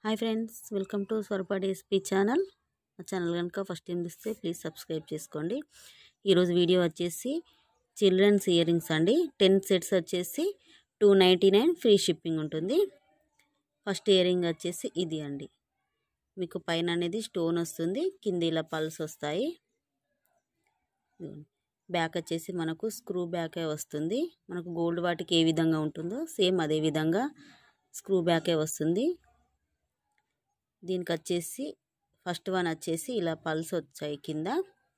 hi friends welcome to Swaroopa DSP channel మా channel కనుక first time చూస్తే ప్లీజ్ సబ్స్క్రైబ్ చేసుకోండి ఈరోజు వీడియో వచ్చేసి చిల్డ్రన్స్ ఇయర్ రింగ్స్ అండి టెన్ సెట్స్ వచ్చేసి two ninety nine free shipping ఉంటుంది ఫస్ట్ ఇయర్ రింగ్ వచ్చేసి ఇది అండి మీకు పైన అనేది స్టోన్ వస్తుంది కింద ఇలా పల్స్ వస్తాయి బ్యాక్ వచ్చేసి మనకు స్క్రూ బ్యాకే వస్తుంది మనకు గోల్డ్ వాటికి ఏ విధంగా ఉంటుందో సేమ్ అదే విధంగా స్క్రూ బ్యాకే వస్తుంది దీనికి వచ్చేసి ఫస్ట్ వన్ వచ్చేసి ఇలా పల్స్ వచ్చాయి కింద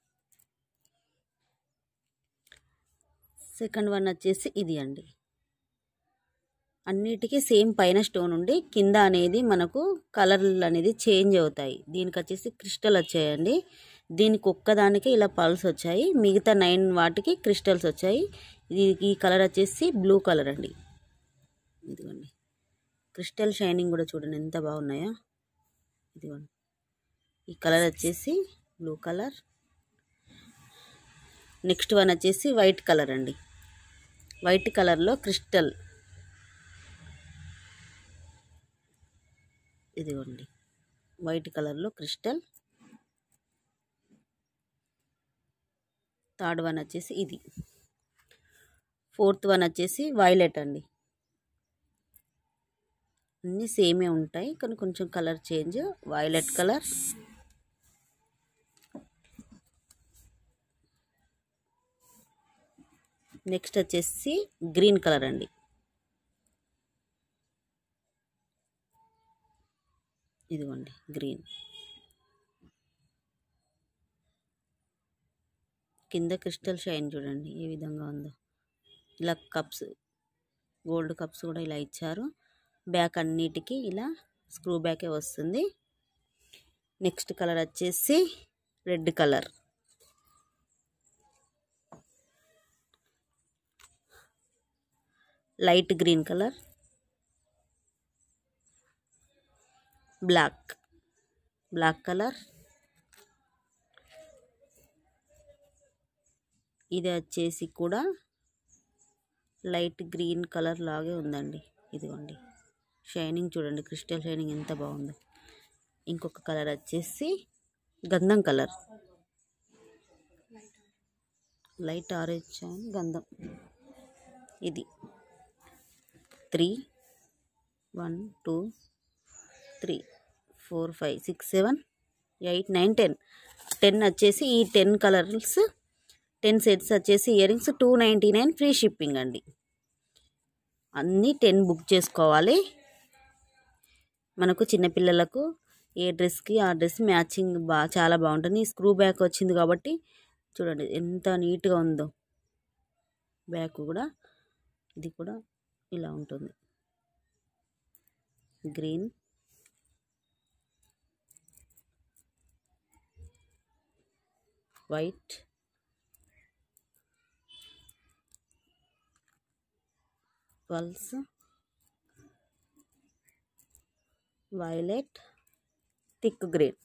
సెకండ్ వన్ వచ్చేసి ఇది అండి అన్నిటికీ సేమ్ పైన స్టోన్ ఉండి కింద అనేది మనకు కలర్లు అనేది చేంజ్ అవుతాయి దీనికి వచ్చేసి క్రిస్టల్ వచ్చాయండి దీనికి ఒక్కదానికి ఇలా పల్స్ వచ్చాయి మిగతా నైన్ వాటికి క్రిస్టల్స్ వచ్చాయి ఇది ఈ కలర్ వచ్చేసి బ్లూ కలర్ అండి ఇదిగోండి క్రిస్టల్ షైనింగ్ కూడా చూడండి ఎంత బాగున్నాయో ఇదిగోండి ఈ కలర్ వచ్చేసి బ్లూ కలర్ నెక్స్ట్ వన్ వచ్చేసి వైట్ కలర్ అండి వైట్ కలర్లో క్రిస్టల్ ఇదిగోండి వైట్ కలర్లో క్రిస్టల్ థర్డ్ వన్ వచ్చేసి ఇది ఫోర్త్ వన్ వచ్చేసి వైలెట్ అండి అన్నీ సేమే ఉంటాయి కానీ కొంచెం colour change violet colour next వచ్చేసి గ్రీన్ కలర్ అండి ఇదిగోండి గ్రీన్ కింద క్రిస్టల్ షైన్ చూడండి ఏ విధంగా ఉందో ఇలా కప్స్ గోల్డ్ కప్స్ కూడా ఇలా ఇచ్చారు బ్యాక్ అన్నిటికీ ఇలా స్క్రూ బ్యాకే వస్తుంది నెక్స్ట్ కలర్ వచ్చేసి red colour light green colour black black colour ఇది వచ్చేసి కూడా లైట్ గ్రీన్ కలర్ లాగే ఉందండి ఇదిగోండి షైనింగ్ చూడండి క్రిస్టల్ షైనింగ్ ఎంత బాగుందో ఇంకొక కలర్ వచ్చేసి గంధం కలర్ లైట్ ఆరెంజ్ అండ్ గంధం ఇది three one two three four five six seven eight nine ten ten వచ్చేసి ఈ టెన్ కలర్స్ టెన్ సెట్స్ వచ్చేసి earrings two ninety nine free shipping అండి అన్నీ టెన్ బుక్ చేసుకోవాలి మనకు చిన్నపిల్లలకు ఏ డ్రెస్కి ఆ డ్రెస్ మ్యాచింగ్ బా చాలా బాగుంటుంది స్క్రూ బ్యాక్ వచ్చింది కాబట్టి చూడండి ఎంత నీట్గా ఉందో బ్యాక్ కూడా ఇది కూడా ఇలా ఉంటుంది green white pulse violet thick green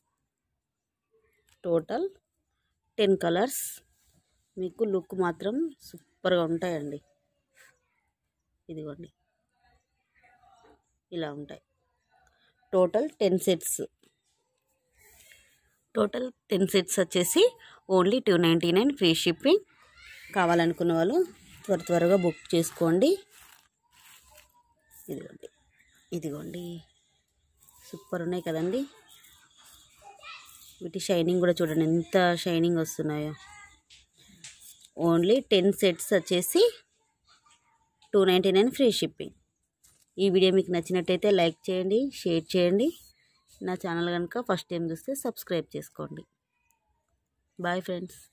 total ten colours మీకు లుక్ మాత్రం సూపర్గా ఉంటాయండి ఇదిగోండి ఇలా ఉంటాయి total ten sets total ten sets వచ్చేసి only two ninety nine free shipping కావాలనుకున్న వాళ్ళు త్వర త్వరగా బుక్ చేసుకోండి ఇదిగోండి ఇదిగోండి సూపర్ ఉన్నాయి కదండి వీటి షైనింగ్ కూడా చూడండి ఎంత షైనింగ్ వస్తున్నాయో ఓన్లీ టెన్ సెట్స్ వచ్చేసి two ninety nine free shipping ఈ వీడియో మీకు నచ్చినట్టయితే లైక్ చేయండి షేర్ చేయండి నా ఛానల్ కనుక ఫస్ట్ టైం చూస్తే సబ్స్క్రైబ్ చేసుకోండి బాయ్ ఫ్రెండ్స్